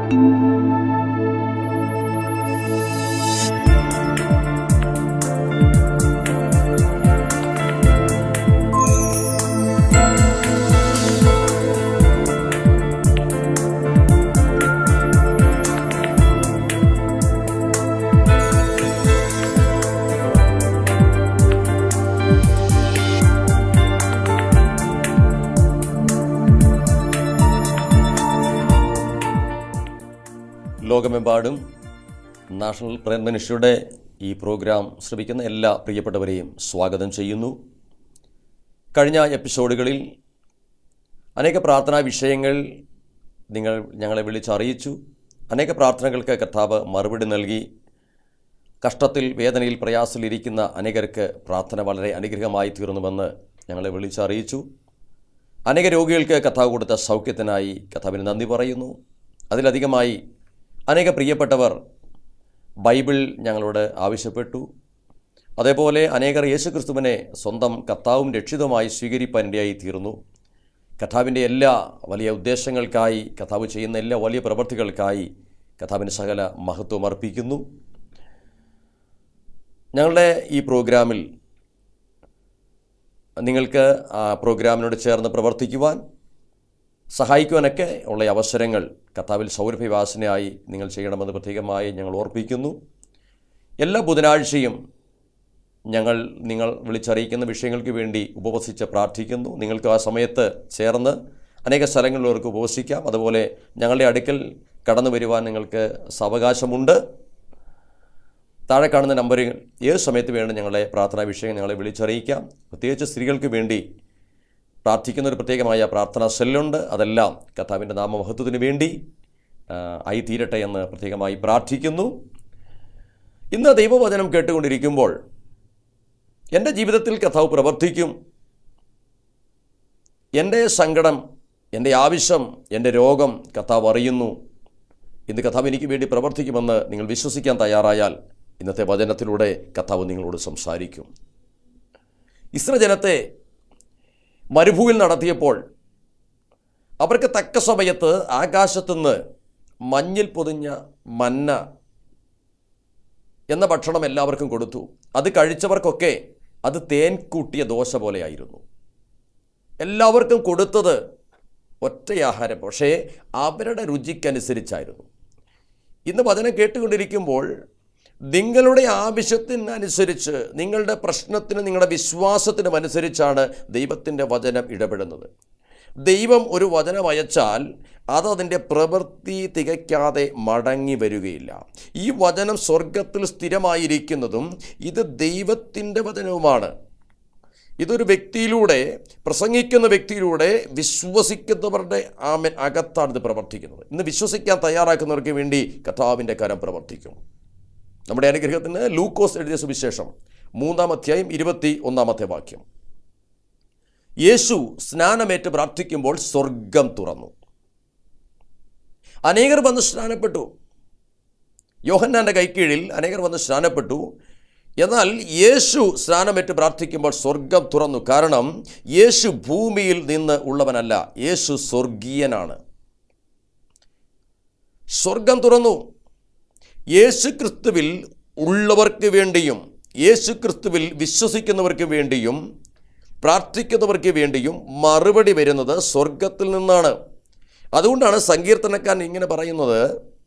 ലോകമെമ്പാടും national prayer മനുഷ്യരുടെ ഈ പ്രോഗ്രാം ശ്രമിക്കുന്ന എല്ലാ പ്രിയപ്പെട്ടവരെയും സ്വാഗതം ചെയ്യുന്നു കഴിഞ്ഞ എപ്പിസോഡുകളിൽ അനേക പ്രാർത്ഥനാ വിഷയങ്ങൾ നിങ്ങൾ ഞങ്ങളെ വിളിച്ചറിയിച്ചു അനേക പ്രാർത്ഥനകൾക്ക് കർത്താവ് മറുപടി നൽകി കഷ്ടത്തിൽ വേദനയിൽ പ്രയാസത്തിലിരിക്കുന്ന അനേകർക്ക് പ്രാർത്ഥന വളരെ അനുഗ്രഹമായി തീർന്നുവെന്ന് ഞങ്ങളെ വിളിച്ചറിയിച്ചു അനേക രോഗികൾക്ക് കഥാവ് കൊടുത്ത സൗഖ്യത്തിനായി കഥാവിന് നന്ദി പറയുന്നു അതിലധികമായി അനേക പ്രിയപ്പെട്ടവർ ബൈബിൾ ഞങ്ങളോട് ആവശ്യപ്പെട്ടു അതേപോലെ അനേകർ യേശുക്രിസ്തുവിനെ സ്വന്തം കർത്താവും രക്ഷിതവുമായി സ്വീകരിപ്പാനിടയായി തീർന്നു കഥാവിൻ്റെ എല്ലാ വലിയ ഉദ്ദേശങ്ങൾക്കായി കഥാവ് ചെയ്യുന്ന എല്ലാ വലിയ പ്രവൃത്തികൾക്കായി കഥാവിന് സകല മഹത്വം അർപ്പിക്കുന്നു ഞങ്ങളുടെ ഈ പ്രോഗ്രാമിൽ നിങ്ങൾക്ക് ആ പ്രോഗ്രാമിനോട് ചേർന്ന് പ്രവർത്തിക്കുവാൻ സഹായിക്കുവാനൊക്കെ ഉള്ള അവസരങ്ങൾ കർത്താവിൽ സൗരഭ്യവാസനയായി നിങ്ങൾ ചെയ്യണമെന്ന് പ്രത്യേകമായി ഞങ്ങൾ ഓർപ്പിക്കുന്നു എല്ലാ ബുധനാഴ്ചയും ഞങ്ങൾ നിങ്ങൾ വിളിച്ചറിയിക്കുന്ന വിഷയങ്ങൾക്ക് വേണ്ടി ഉപവസിച്ച് പ്രാർത്ഥിക്കുന്നു നിങ്ങൾക്ക് ആ സമയത്ത് ചേർന്ന് അനേക സ്ഥലങ്ങളിലവർക്ക് ഉപവസിക്കാം അതുപോലെ ഞങ്ങളുടെ അടുക്കൽ കടന്നു വരുവാൻ നിങ്ങൾക്ക് സാവകാശമുണ്ട് താഴെ കാണുന്ന നമ്പറിൽ ഏത് സമയത്ത് വേണം ഞങ്ങളെ പ്രാർത്ഥനാ വിഷയം ഞങ്ങളെ വിളിച്ചറിയിക്കാം പ്രത്യേകിച്ച് സ്ത്രീകൾക്ക് വേണ്ടി പ്രാർത്ഥിക്കുന്ന ഒരു പ്രത്യേകമായ പ്രാർത്ഥനാ സെല്ലുണ്ട് അതെല്ലാം കർത്താവിൻ്റെ നാമമഹത്വത്തിന് വേണ്ടി ആ, ആയി തീരട്ടെ എന്ന് പ്രത്യേകമായി പ്രാർത്ഥിക്കുന്നു ഇന്ന് ദൈവവചനം കേട്ടുകൊണ്ടിരിക്കുമ്പോൾ എൻ്റെ ജീവിതത്തിൽ കർത്താവ് പ്രവർത്തിക്കും എൻ്റെ സങ്കടം എൻ്റെ ആവശ്യം എൻ്റെ രോഗം കർത്താവ് അറിയുന്നു ഇന്ന് കർത്താവ് എനിക്ക് വേണ്ടി പ്രവർത്തിക്കുമെന്ന് നിങ്ങൾ വിശ്വസിക്കാൻ തയ്യാറായാൽ ഇന്നത്തെ വചനത്തിലൂടെ കർത്താവ് നിങ്ങളോട് സംസാരിക്കും ഇസ്ര ജനത്തെ മരുഭൂമിയിൽ നടത്തിയപ്പോൾ അവർക്ക് തക്ക സമയത്ത് ആകാശത്തുനിന്ന് മഞ്ഞിൽ പൊതിഞ്ഞ മന്ന എന്ന ഭക്ഷണം എല്ലാവർക്കും കൊടുത്തു അത് കഴിച്ചവർക്കൊക്കെ അത് തേൻ കൂട്ടിയ ദോശ പോലെയായിരുന്നു എല്ലാവർക്കും കൊടുത്തത് ഒറ്റയാഹാരം പക്ഷേ അവരുടെ രുചിക്കനുസരിച്ചായിരുന്നു ഇന്ന് വചനം കേട്ടുകൊണ്ടിരിക്കുമ്പോൾ നിങ്ങളുടെ ആവശ്യത്തിനനുസരിച്ച് നിങ്ങളുടെ പ്രശ്നത്തിന് നിങ്ങളുടെ വിശ്വാസത്തിനും അനുസരിച്ചാണ് ദൈവത്തിൻ്റെ വചനം ഇടപെടുന്നത് ദൈവം ഒരു വചനം അയച്ചാൽ അത് അതിൻ്റെ പ്രവൃത്തി തികയ്ക്കാതെ മടങ്ങി വരികയില്ല ഈ വചനം സ്വർഗത്തിൽ സ്ഥിരമായിരിക്കുന്നതും ഇത് ദൈവത്തിൻ്റെ വചനവുമാണ് ഇതൊരു വ്യക്തിയിലൂടെ പ്രസംഗിക്കുന്ന വ്യക്തിയിലൂടെ വിശ്വസിക്കുന്നവരുടെ ആമൻ അകത്താണ് ഇത് പ്രവർത്തിക്കുന്നത് ഇന്ന് വിശ്വസിക്കാൻ തയ്യാറാക്കുന്നവർക്ക് വേണ്ടി കഥാവിൻ്റെ കരം പ്രവർത്തിക്കും നമ്മുടെ അനുഗ്രഹത്തിന് ലൂക്കോസ് എഴുതിയ സുവിശേഷം മൂന്നാം അധ്യായം ഇരുപത്തി ഒന്നാമത്തെ വാക്യം യേശു സ്നാനമേറ്റ് പ്രാർത്ഥിക്കുമ്പോൾ സ്വർഗം തുറന്നു അനേകർ വന്ന് സ്നാനപ്പെട്ടു യോഹന്നാൻ്റെ കൈക്കീഴിൽ അനേകർ വന്ന് സ്നാനപ്പെട്ടു എന്നാൽ യേശു സ്നാനമേറ്റ് പ്രാർത്ഥിക്കുമ്പോൾ സ്വർഗം തുറന്നു കാരണം യേശു ഭൂമിയിൽ നിന്ന് ഉള്ളവനല്ല യേശു സ്വർഗീയനാണ് സ്വർഗം തുറന്നു യേശു ക്രിസ്തുവിൽ ഉള്ളവർക്ക് വേണ്ടിയും യേശു ക്രിസ്തുവിൽ വിശ്വസിക്കുന്നവർക്ക് വേണ്ടിയും പ്രാർത്ഥിക്കുന്നവർക്ക് വേണ്ടിയും മറുപടി വരുന്നത് സ്വർഗത്തിൽ നിന്നാണ് അതുകൊണ്ടാണ് സങ്കീർത്തനക്കാരൻ ഇങ്ങനെ പറയുന്നത്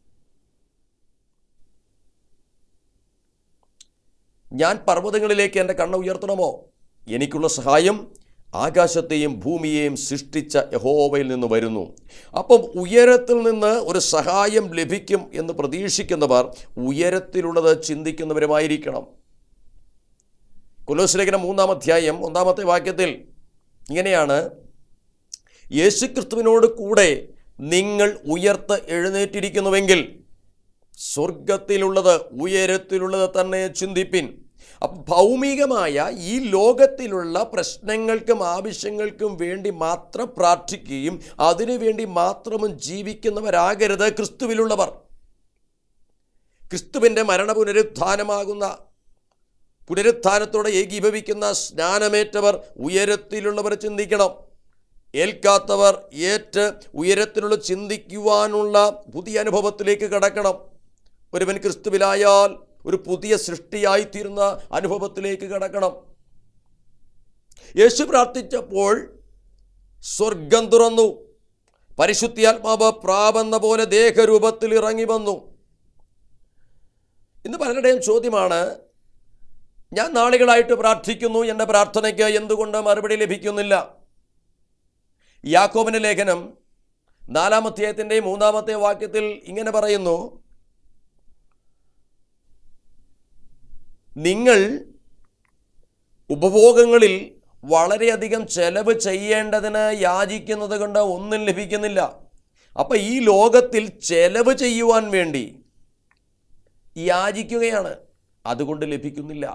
ഞാൻ പർവ്വതങ്ങളിലേക്ക് എൻ്റെ കണ്ണ് ഉയർത്തണമോ എനിക്കുള്ള സഹായം ആകാശത്തെയും ഭൂമിയെയും സൃഷ്ടിച്ച യഹോവയിൽ നിന്ന് വരുന്നു അപ്പം ഉയരത്തിൽ നിന്ന് ഒരു സഹായം ലഭിക്കും എന്ന് പ്രതീക്ഷിക്കുന്നവർ ഉയരത്തിലുള്ളത് ചിന്തിക്കുന്നവരുമായിരിക്കണം കുലോസ്ലേഖനം മൂന്നാം അധ്യായം ഒന്നാമത്തെ വാക്യത്തിൽ ഇങ്ങനെയാണ് യേശുക്രിസ്തുവിനോട് കൂടെ നിങ്ങൾ ഉയർത്ത് എഴുന്നേറ്റിരിക്കുന്നുവെങ്കിൽ സ്വർഗത്തിലുള്ളത് ഉയരത്തിലുള്ളത് തന്നെ ചിന്തിപ്പിൻ അപ്പം ഭൗമികമായ ഈ ലോകത്തിലുള്ള പ്രശ്നങ്ങൾക്കും ആവശ്യങ്ങൾക്കും വേണ്ടി മാത്രം പ്രാർത്ഥിക്കുകയും അതിനുവേണ്ടി മാത്രം ജീവിക്കുന്നവരാകരുത് ക്രിസ്തുവിലുള്ളവർ ക്രിസ്തുവിൻ്റെ മരണ പുനരുത്ഥാനമാകുന്ന പുനരുത്ഥാനത്തോടെ ഏകീഭവിക്കുന്ന സ്നാനമേറ്റവർ ഉയരത്തിലുള്ളവർ ചിന്തിക്കണം ഏൽക്കാത്തവർ ഏറ്റ് ഉയരത്തിലുള്ള ചിന്തിക്കുവാനുള്ള പുതിയ അനുഭവത്തിലേക്ക് കടക്കണം ഒരുവൻ ക്രിസ്തുവിലായാൽ ഒരു പുതിയ സൃഷ്ടിയായിത്തീരുന്ന അനുഭവത്തിലേക്ക് കടക്കണം യേശു പ്രാർത്ഥിച്ചപ്പോൾ സ്വർഗം തുറന്നു പരിശുദ്ധിയാത്മാവ് പ്രാപെന്ന പോലെ ദേഹരൂപത്തിൽ ഇറങ്ങി വന്നു ഇന്ന് പലരുടെയും ചോദ്യമാണ് ഞാൻ നാളുകളായിട്ട് പ്രാർത്ഥിക്കുന്നു എൻ്റെ പ്രാർത്ഥനയ്ക്ക് എന്തുകൊണ്ട് മറുപടി ലഭിക്കുന്നില്ല യാക്കോബിൻ്റെ ലേഖനം നാലാമധ്യായത്തിൻ്റെ മൂന്നാമത്തെ വാക്യത്തിൽ ഇങ്ങനെ പറയുന്നു നിങ്ങൾ ഉപഭോഗങ്ങളിൽ വളരെയധികം ചെലവ് ചെയ്യേണ്ടതിന് യാചിക്കുന്നത് കൊണ്ട് ഒന്നും ലഭിക്കുന്നില്ല അപ്പം ഈ ലോകത്തിൽ ചെലവ് ചെയ്യുവാൻ വേണ്ടി യാചിക്കുകയാണ് അതുകൊണ്ട് ലഭിക്കുന്നില്ല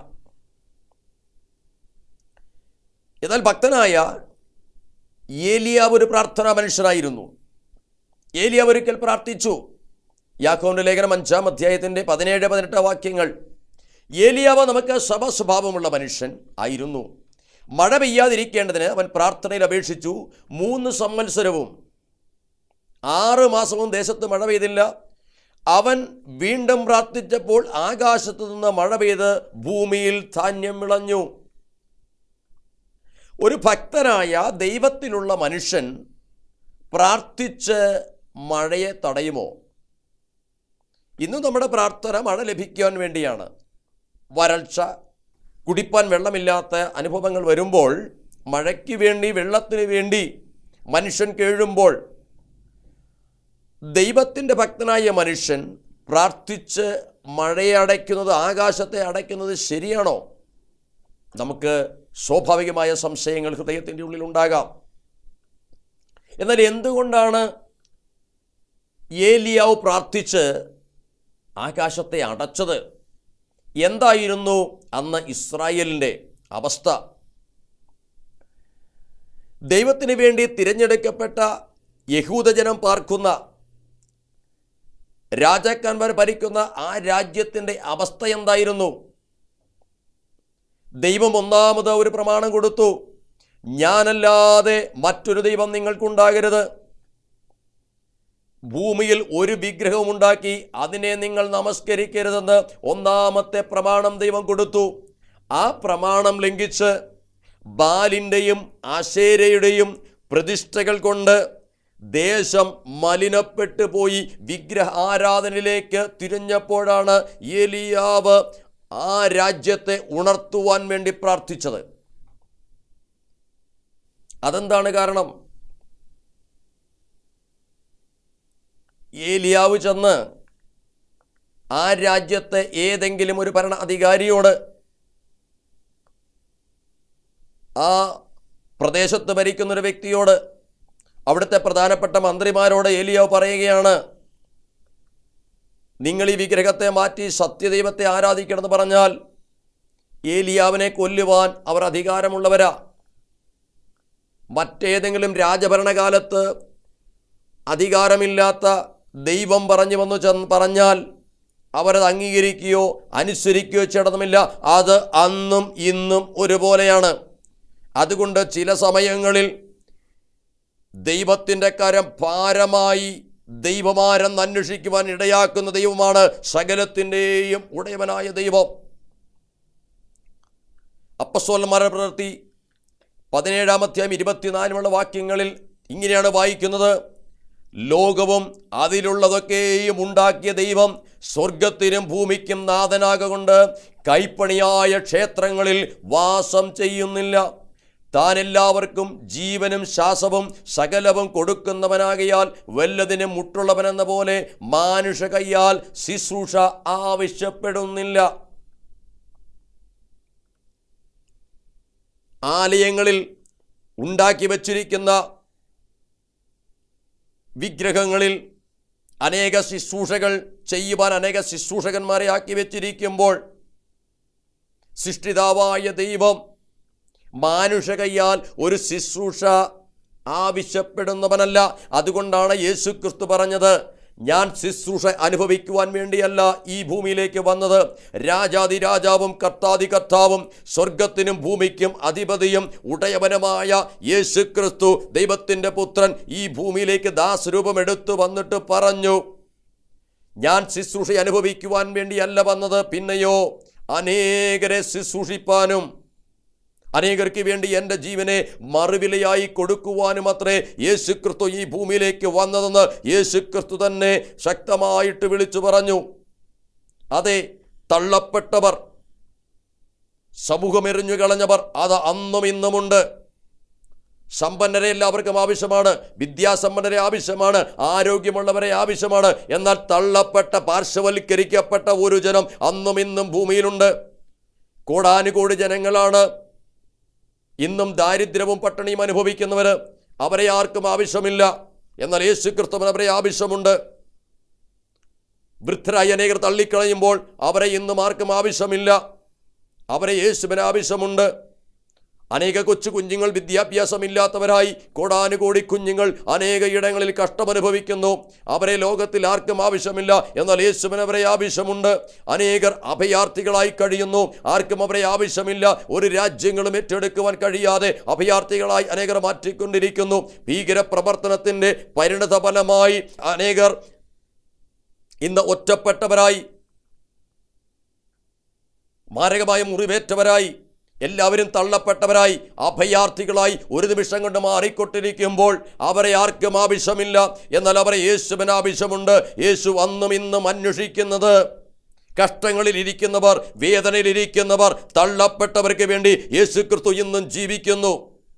എന്നാൽ ഭക്തനായ ഏലിയാവ് ഒരു പ്രാർത്ഥനാ മനുഷ്യനായിരുന്നു ഏലിയാവ് ഒരിക്കൽ പ്രാർത്ഥിച്ചു യാക്കോവിൻ്റെ ലേഖനം അഞ്ചാം അധ്യായത്തിൻ്റെ പതിനേഴ് പതിനെട്ട് വാക്യങ്ങൾ ഏലിയാവ് നമുക്ക് സ്വഭാവമുള്ള മനുഷ്യൻ ആയിരുന്നു മഴ പെയ്യാതിരിക്കേണ്ടതിന് അവൻ പ്രാർത്ഥനയിൽ അപേക്ഷിച്ചു മൂന്ന് സംവത്സരവും ആറ് മാസവും ദേശത്ത് മഴ പെയ്തില്ല അവൻ വീണ്ടും പ്രാർത്ഥിച്ചപ്പോൾ ആകാശത്ത് നിന്ന് മഴ പെയ്ത് ഭൂമിയിൽ ധാന്യം വിളഞ്ഞു ഒരു ഭക്തനായ ദൈവത്തിലുള്ള മനുഷ്യൻ പ്രാർത്ഥിച്ച് മഴയെ തടയുമോ ഇന്ന് നമ്മുടെ പ്രാർത്ഥന മഴ ലഭിക്കുവാൻ വേണ്ടിയാണ് വരൾച്ച കുടിപ്പാൻ വെള്ളമില്ലാത്ത അനുഭവങ്ങൾ വരുമ്പോൾ മഴയ്ക്ക് വേണ്ടി വെള്ളത്തിന് വേണ്ടി മനുഷ്യൻ കേഴുമ്പോൾ ദൈവത്തിൻ്റെ ഭക്തനായ മനുഷ്യൻ പ്രാർത്ഥിച്ച് മഴയെ അടയ്ക്കുന്നത് ആകാശത്തെ അടയ്ക്കുന്നത് ശരിയാണോ നമുക്ക് സ്വാഭാവികമായ സംശയങ്ങൾ ഹൃദയത്തിൻ്റെ ഉള്ളിൽ ഉണ്ടാകാം എന്നാൽ എന്തുകൊണ്ടാണ് ഏലിയാവ് പ്രാർത്ഥിച്ച് ആകാശത്തെ അടച്ചത് എന്തായിരുന്നു അന്ന് ഇസ്രായേലിൻ്റെ അവസ്ഥ ദൈവത്തിന് വേണ്ടി തിരഞ്ഞെടുക്കപ്പെട്ട യഹൂദജനം പാർക്കുന്ന രാജാക്കന്മാർ ഭരിക്കുന്ന ആ രാജ്യത്തിൻ്റെ അവസ്ഥ എന്തായിരുന്നു ദൈവം ഒന്നാമത് ഒരു പ്രമാണം കൊടുത്തു ഞാനല്ലാതെ മറ്റൊരു ദൈവം നിങ്ങൾക്കുണ്ടാകരുത് ഭൂമിയിൽ ഒരു വിഗ്രഹവും ഉണ്ടാക്കി അതിനെ നിങ്ങൾ നമസ്കരിക്കരുതെന്ന് ഒന്നാമത്തെ പ്രമാണം ദൈവം കൊടുത്തു ആ പ്രമാണം ലംഘിച്ച് ബാലിൻ്റെയും ആശേരയുടെയും പ്രതിഷ്ഠകൾ കൊണ്ട് ദേശം മലിനപ്പെട്ടു പോയി വിഗ്രഹ ആരാധനയിലേക്ക് തിരിഞ്ഞപ്പോഴാണ് ഏലിയാവ് ആ രാജ്യത്തെ ഉണർത്തുവാൻ വേണ്ടി പ്രാർത്ഥിച്ചത് അതെന്താണ് കാരണം ഏലിയാവ് ചെന്ന് ആ രാജ്യത്തെ ഏതെങ്കിലും ഒരു ഭരണ അധികാരിയോട് ആ പ്രദേശത്ത് ഭരിക്കുന്ന ഒരു വ്യക്തിയോട് അവിടുത്തെ പ്രധാനപ്പെട്ട മന്ത്രിമാരോട് ഏലിയാവ് പറയുകയാണ് നിങ്ങൾ ഈ വിഗ്രഹത്തെ മാറ്റി സത്യദൈവത്തെ ആരാധിക്കണമെന്ന് പറഞ്ഞാൽ ഏലിയാവിനെ കൊല്ലുവാൻ അവർ അധികാരമുള്ളവരാ മറ്റേതെങ്കിലും രാജഭരണകാലത്ത് അധികാരമില്ലാത്ത ദൈവം പറഞ്ഞു വന്നു ചെന്ന് പറഞ്ഞാൽ അവരത് അംഗീകരിക്കുകയോ അനുസരിക്കുകയോ ചെയ്യണമെന്നില്ല അത് അന്നും ഇന്നും ഒരുപോലെയാണ് അതുകൊണ്ട് ചില സമയങ്ങളിൽ ദൈവത്തിൻ്റെ കരം ഭാരമായി ദൈവമാരെന്ന് അന്വേഷിക്കുവാൻ ഇടയാക്കുന്ന ദൈവമാണ് സകലത്തിൻ്റെയും ഉടയവനായ ദൈവം അപ്പസ്വലന്മാരുടെ പ്രവൃത്തി പതിനേഴാം അധ്യായം ഇരുപത്തിനാലിനുള്ള വാക്യങ്ങളിൽ ഇങ്ങനെയാണ് വായിക്കുന്നത് ലോകവും അതിലുള്ളതൊക്കെയും ഉണ്ടാക്കിയ ദൈവം സ്വർഗത്തിനും ഭൂമിക്കും നാഥനാകൊണ്ട് കൈപ്പണിയായ ക്ഷേത്രങ്ങളിൽ വാസം ചെയ്യുന്നില്ല താൻ എല്ലാവർക്കും ജീവനും ശ്വാസവും സകലവും കൊടുക്കുന്നവനാകയാൽ വല്ലതിനും മുട്ടുള്ളവനെന്ന പോലെ മാനുഷ കയ്യാൽ ശുശ്രൂഷ ആവശ്യപ്പെടുന്നില്ല ആലയങ്ങളിൽ ഉണ്ടാക്കി വച്ചിരിക്കുന്ന വിഗ്രഹങ്ങളിൽ അനേക ശുശ്രൂഷകൾ ചെയ്യുവാൻ അനേക ശുശ്രൂഷകന്മാരെ ആക്കി വെച്ചിരിക്കുമ്പോൾ സൃഷ്ടിതാവായ ദൈവം മാനുഷ കയ്യാൽ ഒരു ശുശ്രൂഷ ആവശ്യപ്പെടുന്നവനല്ല അതുകൊണ്ടാണ് യേശു ക്രിസ്തു പറഞ്ഞത് ഞാൻ ശുശ്രൂഷ അനുഭവിക്കുവാൻ വേണ്ടിയല്ല ഈ ഭൂമിയിലേക്ക് വന്നത് രാജാതി രാജാവും കർത്താതി കർത്താവും സ്വർഗത്തിനും ഭൂമിക്കും അധിപതിയും ഉടയവനുമായ യേശു ക്രിസ്തു ദൈവത്തിൻ്റെ പുത്രൻ ഈ ഭൂമിയിലേക്ക് ദാസരൂപം എടുത്തു വന്നിട്ട് പറഞ്ഞു ഞാൻ ശുശ്രൂഷ അനുഭവിക്കുവാൻ വേണ്ടിയല്ല വന്നത് പിന്നെയോ അനേകരെ ശുശ്രൂഷിപ്പാനും അനേകർക്ക് വേണ്ടി എൻ്റെ ജീവനെ മറുവിലയായി കൊടുക്കുവാനും അത്രേ യേശു ക്രിസ്തു ഈ ഭൂമിയിലേക്ക് വന്നതെന്ന് യേശു ക്രിസ്തു തന്നെ ശക്തമായിട്ട് വിളിച്ചു പറഞ്ഞു അതെ തള്ളപ്പെട്ടവർ സമൂഹമെറിഞ്ഞു കളഞ്ഞവർ അത് അന്നും ഇന്നുമുണ്ട് സമ്പന്നരെ എല്ലാവർക്കും ആവശ്യമാണ് വിദ്യാസമ്പന്നരെ ആവശ്യമാണ് ആരോഗ്യമുള്ളവരെ ആവശ്യമാണ് എന്നാൽ തള്ളപ്പെട്ട പാർശ്വവൽക്കരിക്കപ്പെട്ട ഒരു ജനം അന്നും ഇന്നും ഭൂമിയിലുണ്ട് കോടാനുകോടി ജനങ്ങളാണ് ഇന്നും ദാരിദ്ര്യവും പട്ടിണിയും അനുഭവിക്കുന്നവർ അവരെ ആർക്കും ആവശ്യമില്ല എന്നാൽ യേശു ക്രിസ്തുവിന് അവരെ ആവശ്യമുണ്ട് വൃദ്ധരായി അനേകർ തള്ളിക്കളയുമ്പോൾ അവരെ ഇന്നും ആർക്കും ആവശ്യമില്ല അവരെ യേശുവിന് ആവശ്യമുണ്ട് അനേക കൊച്ചു കുഞ്ഞുങ്ങൾ വിദ്യാഭ്യാസമില്ലാത്തവരായി കോടാനുകോടി കുഞ്ഞുങ്ങൾ അനേക ഇടങ്ങളിൽ കഷ്ടമനുഭവിക്കുന്നു അവരെ ലോകത്തിൽ ആർക്കും ആവശ്യമില്ല എന്നാൽ യേശുവിന് അവരെ ആവശ്യമുണ്ട് അനേകർ അഭയാർത്ഥികളായി കഴിയുന്നു ആർക്കും അവരെ ആവശ്യമില്ല ഒരു രാജ്യങ്ങളും ഏറ്റെടുക്കുവാൻ കഴിയാതെ അഭയാർത്ഥികളായി അനേകർ മാറ്റിക്കൊണ്ടിരിക്കുന്നു ഭീകര പ്രവർത്തനത്തിൻ്റെ പരിണത ഫലമായി അനേകർ ഇന്ന് ഒറ്റപ്പെട്ടവരായി മാരകമായ മുറിവേറ്റവരായി എല്ലാവരും തള്ളപ്പെട്ടവരായി അഭയാർത്ഥികളായി ഒരു നിമിഷം കൊണ്ട് മാറിക്കൊണ്ടിരിക്കുമ്പോൾ അവരെ ആർക്കും ആവശ്യമില്ല എന്നാൽ അവരെ യേശുവിന് ആവശ്യമുണ്ട് യേശു അന്നും ഇന്നും അന്വേഷിക്കുന്നത് കഷ്ടങ്ങളിൽ ഇരിക്കുന്നവർ വേദനയിൽ ഇരിക്കുന്നവർ തള്ളപ്പെട്ടവർക്ക് വേണ്ടി യേശുക്രിസ്തു ഇന്നും ജീവിക്കുന്നു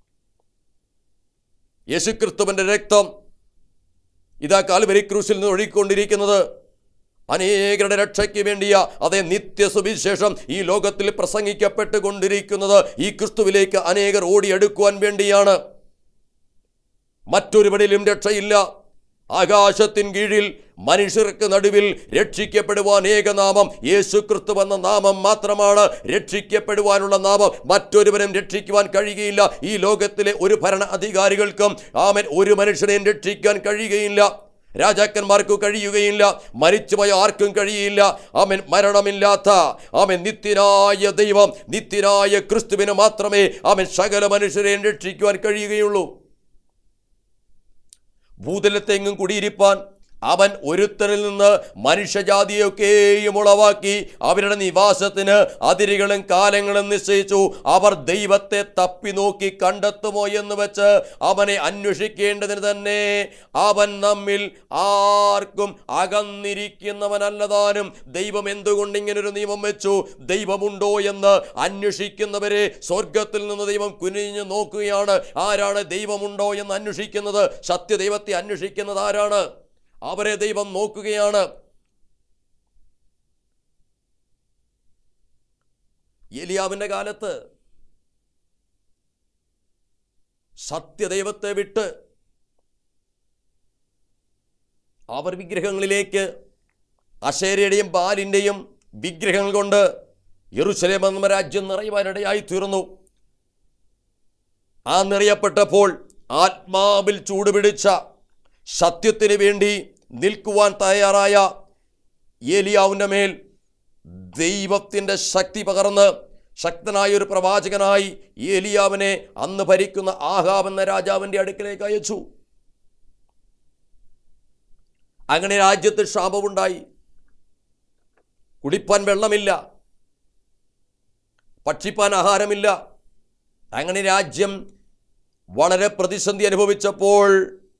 യേശുക്രിസ്തുവിൻ്റെ രക്തം ഇതാ കാൽവരി ക്രൂശിൽ നിന്ന് ഒഴുകിക്കൊണ്ടിരിക്കുന്നത് അനേകരുടെ രക്ഷയ്ക്ക് വേണ്ടിയ അതേ നിത്യ സുവിശേഷം ഈ ലോകത്തിൽ പ്രസംഗിക്കപ്പെട്ടുകൊണ്ടിരിക്കുന്നത് ഈ ക്രിസ്തുവിലേക്ക് അനേകർ ഓടിയെടുക്കുവാൻ വേണ്ടിയാണ് മറ്റൊരുവരിലും രക്ഷയില്ല ആകാശത്തിൻ കീഴിൽ മനുഷ്യർക്ക് നടുവിൽ രക്ഷിക്കപ്പെടുവാൻ ഏകനാമം യേശു ക്രിസ്തു എന്ന നാമം മാത്രമാണ് രക്ഷിക്കപ്പെടുവാനുള്ള നാമം മറ്റൊരുവനും രക്ഷിക്കുവാൻ കഴിയുകയില്ല ഈ ലോകത്തിലെ ഒരു ഭരണ അധികാരികൾക്കും ആമൻ ഒരു മനുഷ്യനെയും രക്ഷിക്കാൻ കഴിയുകയില്ല രാജാക്കന്മാർക്ക് കഴിയുകയില്ല മരിച്ചുപോയ ആർക്കും കഴിയില്ല അവൻ മരണമില്ലാത്ത അവൻ നിത്യനായ ദൈവം നിത്യനായ ക്രിസ്തുവിന് മാത്രമേ അവൻ സകല മനുഷ്യരെയും രക്ഷിക്കുവാൻ കഴിയുകയുള്ളൂ ഭൂതലത്തെങ്ങും കുടിയിരിപ്പാൻ അവൻ ഒരുത്തനിൽ നിന്ന് മനുഷ്യജാതിയൊക്കെയും ഉളവാക്കി അവരുടെ നിവാസത്തിന് അതിരുകളും കാലങ്ങളും നിശ്ചയിച്ചു അവർ ദൈവത്തെ തപ്പി നോക്കി കണ്ടെത്തുമോ എന്ന് വെച്ച് അവനെ അന്വേഷിക്കേണ്ടതിന് തന്നെ അവൻ നമ്മിൽ ആർക്കും അകന്നിരിക്കുന്നവനല്ലതാനും ദൈവം എന്തുകൊണ്ട് ഇങ്ങനൊരു നിയമം വെച്ചു ദൈവമുണ്ടോ എന്ന് അന്വേഷിക്കുന്നവരെ സ്വർഗത്തിൽ നിന്ന് ദൈവം കുനിഞ്ഞു നോക്കുകയാണ് ആരാണ് ദൈവമുണ്ടോ എന്ന് അന്വേഷിക്കുന്നത് സത്യദൈവത്തെ അന്വേഷിക്കുന്നത് ആരാണ് അവരെ ദൈവം നോക്കുകയാണ് എലിയാവിൻ്റെ കാലത്ത് സത്യദൈവത്തെ വിട്ട് അവർ വിഗ്രഹങ്ങളിലേക്ക് അശേരയുടെയും ബാലിൻ്റെയും വിഗ്രഹങ്ങൾ കൊണ്ട് യെറുശലേം എന്ന രാജ്യം നിറയുവാനിടയായി തീർന്നു ആ നിറയപ്പെട്ടപ്പോൾ ആത്മാവിൽ ചൂടുപിടിച്ച സത്യത്തിന് വേണ്ടി നിൽക്കുവാൻ തയ്യാറായ ഏലിയാവിൻ്റെ മേൽ ദൈവത്തിൻ്റെ ശക്തി പകർന്ന് ശക്തനായ ഒരു പ്രവാചകനായി ഏലിയാവിനെ അന്ന് ഭരിക്കുന്ന ആഹാബ് എന്ന രാജാവിൻ്റെ അടുക്കിലേക്ക് അയച്ചു അങ്ങനെ രാജ്യത്ത് ക്ഷാമമുണ്ടായി കുടിപ്പാൻ വെള്ളമില്ല ഭക്ഷിപ്പാൻ ആഹാരമില്ല അങ്ങനെ രാജ്യം വളരെ പ്രതിസന്ധി അനുഭവിച്ചപ്പോൾ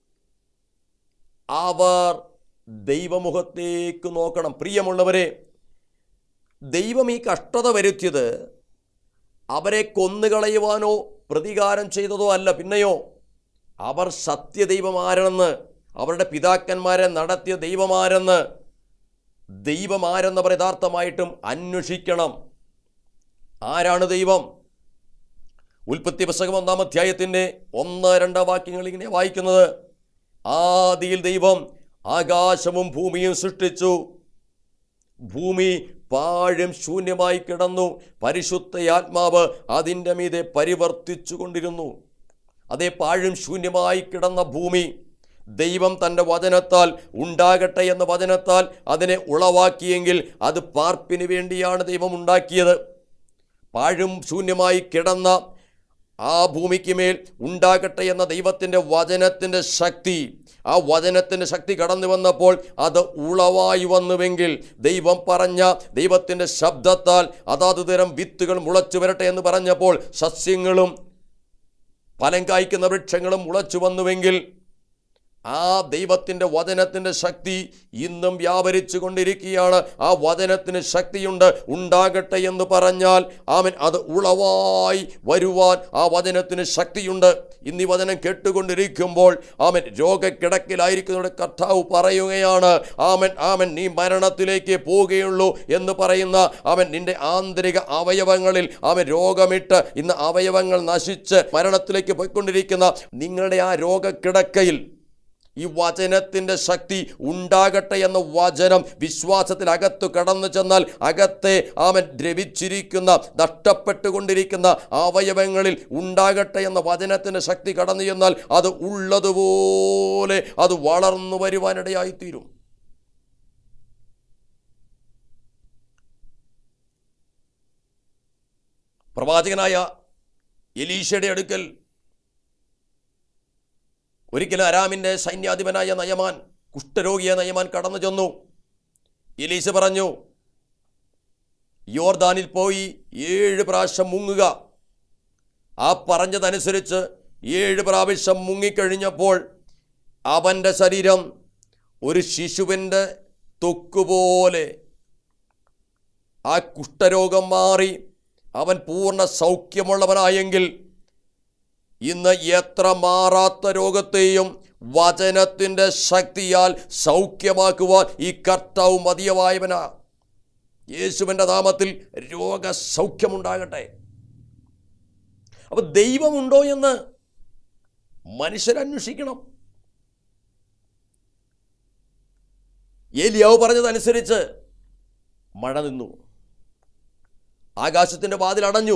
അവർ ദൈവമുഖത്തേക്ക് നോക്കണം പ്രിയമുള്ളവരെ ദൈവം ഈ കഷ്ടത വരുത്തിയത് അവരെ കൊന്നുകളയുവാനോ പ്രതികാരം ചെയ്തതോ അല്ല പിന്നെയോ അവർ സത്യദൈവമാരെന്ന് അവരുടെ പിതാക്കന്മാരെ നടത്തിയ ദൈവമാരെന്ന് ദൈവമാരെന്നവർ യഥാർത്ഥമായിട്ടും അന്വേഷിക്കണം ആരാണ് ദൈവം ഉൽപ്പത്തി പുസ്തകം ഒന്നാം അധ്യായത്തിൻ്റെ ഒന്ന് രണ്ട് വാക്യങ്ങൾ ഇങ്ങനെ വായിക്കുന്നത് ആദിയിൽ ദൈവം ആകാശവും ഭൂമിയും സൃഷ്ടിച്ചു ഭൂമി പാഴും ശൂന്യമായി കിടന്നു പരിശുദ്ധ ആത്മാവ് അതിൻ്റെ മീതെ പരിവർത്തിച്ചു കൊണ്ടിരുന്നു അതേ പാഴും ശൂന്യമായി കിടന്ന ഭൂമി ദൈവം തൻ്റെ വചനത്താൽ ഉണ്ടാകട്ടെ എന്ന വചനത്താൽ അതിനെ ഉളവാക്കിയെങ്കിൽ അത് പാർപ്പിന് വേണ്ടിയാണ് ദൈവം ഉണ്ടാക്കിയത് പാഴും ശൂന്യമായി കിടന്ന ആ ഭൂമിക്ക് മേൽ ഉണ്ടാകട്ടെ എന്ന ദൈവത്തിൻ്റെ വചനത്തിൻ്റെ ശക്തി ആ വചനത്തിൻ്റെ ശക്തി കടന്നു വന്നപ്പോൾ അത് ഉളവായി വന്നുവെങ്കിൽ ദൈവം പറഞ്ഞ ദൈവത്തിൻ്റെ ശബ്ദത്താൽ അതാത് തരം വിത്തുകൾ മുളച്ചു വരട്ടെ എന്ന് പറഞ്ഞപ്പോൾ സസ്യങ്ങളും ഫലം കായ്ക്കുന്ന വൃക്ഷങ്ങളും മുളച്ചു വന്നുവെങ്കിൽ ആ ദൈവത്തിൻ്റെ വചനത്തിൻ്റെ ശക്തി ഇന്നും വ്യാപരിച്ചു കൊണ്ടിരിക്കുകയാണ് ആ വചനത്തിന് ശക്തിയുണ്ട് ഉണ്ടാകട്ടെ എന്ന് പറഞ്ഞാൽ ആമൻ അത് ഉളവായി വരുവാൻ ആ വചനത്തിന് ശക്തിയുണ്ട് ഇന്ന് ഈ വചനം കേട്ടുകൊണ്ടിരിക്കുമ്പോൾ ആമൻ രോഗക്കിടക്കിലായിരിക്കുന്നവരുടെ കർത്താവ് പറയുകയാണ് ആമൻ ആമൻ നീ മരണത്തിലേക്ക് പോവുകയുള്ളൂ എന്ന് പറയുന്ന അവൻ നിന്റെ ആന്തരിക അവയവങ്ങളിൽ അവൻ രോഗമിട്ട് ഇന്ന് അവയവങ്ങൾ നശിച്ച് മരണത്തിലേക്ക് പോയിക്കൊണ്ടിരിക്കുന്ന നിങ്ങളുടെ ആ രോഗക്കിടക്കയിൽ ഈ വചനത്തിൻ്റെ ശക്തി ഉണ്ടാകട്ടെ എന്ന വചനം വിശ്വാസത്തിൽ അകത്തു കടന്നു ചെന്നാൽ അകത്തെ അവൻ ദ്രവിച്ചിരിക്കുന്ന നഷ്ടപ്പെട്ടുകൊണ്ടിരിക്കുന്ന അവയവങ്ങളിൽ ഉണ്ടാകട്ടെ എന്ന വചനത്തിൻ്റെ ശക്തി കടന്നു ചെന്നാൽ അത് ഉള്ളതുപോലെ അത് വളർന്നു വരുവാനിടയായിത്തീരും പ്രവാചകനായ എലീഷയുടെ അടുക്കൽ ഒരിക്കലും അരാമിൻ്റെ സൈന്യാധിപനായ നയമാൻ കുഷ്ഠരോഗിയെ നയമാൻ കടന്നു ചെന്നു എലീശ പറഞ്ഞു യോർദാനിൽ പോയി ഏഴ് പ്രാവശ്യം മുങ്ങുക ആ പറഞ്ഞതനുസരിച്ച് ഏഴ് പ്രാവശ്യം മുങ്ങിക്കഴിഞ്ഞപ്പോൾ അവൻ്റെ ശരീരം ഒരു ശിശുവിൻ്റെ തൊക്കുപോലെ ആ കുഷ്ഠരോഗം മാറി അവൻ പൂർണ്ണ സൗഖ്യമുള്ളവനായെങ്കിൽ ഇന്ന് എത്ര മാറാത്ത രോഗത്തെയും വചനത്തിൻ്റെ ശക്തിയാൽ സൗഖ്യമാക്കുവാൻ ഈ കർത്താവ് മതിയവായവനാ യേശുവിൻ്റെ നാമത്തിൽ രോഗസൗഖ്യമുണ്ടാകട്ടെ അപ്പൊ ദൈവമുണ്ടോ എന്ന് മനുഷ്യരന്വേഷിക്കണം ഏലിയാവ് പറഞ്ഞതനുസരിച്ച് മഴ നിന്നു ആകാശത്തിൻ്റെ വാതിൽ അടഞ്ഞു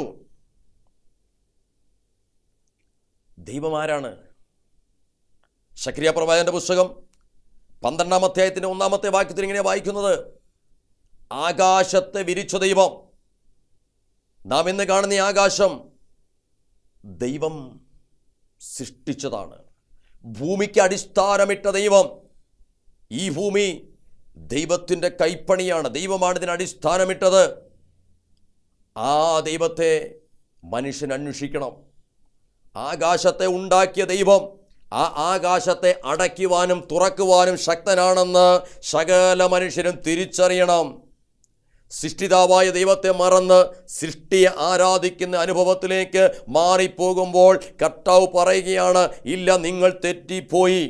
ദൈവമാരാണ് ശക്രിയ പ്രവാചകന്റെ പുസ്തകം പന്ത്രണ്ടാം അധ്യായത്തിൻ്റെ ഒന്നാമത്തെ വാക്യത്തിൽ ഇങ്ങനെ വായിക്കുന്നത് ആകാശത്തെ വിരിച്ച ദൈവം നാം ഇന്ന് കാണുന്ന ഈ ആകാശം ദൈവം സൃഷ്ടിച്ചതാണ് ഭൂമിക്ക് അടിസ്ഥാനമിട്ട ദൈവം ഈ ഭൂമി ദൈവത്തിൻ്റെ കൈപ്പണിയാണ് ദൈവമാണ് ഇതിന് അടിസ്ഥാനമിട്ടത് ആ ദൈവത്തെ മനുഷ്യൻ അന്വേഷിക്കണം ആകാശത്തെ ഉണ്ടാക്കിയ ദൈവം ആ ആകാശത്തെ അടയ്ക്കുവാനും തുറക്കുവാനും ശക്തനാണെന്ന് സകല മനുഷ്യരും തിരിച്ചറിയണം സൃഷ്ടിതാവായ ദൈവത്തെ മറന്ന് സൃഷ്ടിയെ ആരാധിക്കുന്ന അനുഭവത്തിലേക്ക് മാറിപ്പോകുമ്പോൾ കർത്താവ് പറയുകയാണ് ഇല്ല നിങ്ങൾ തെറ്റിപ്പോയി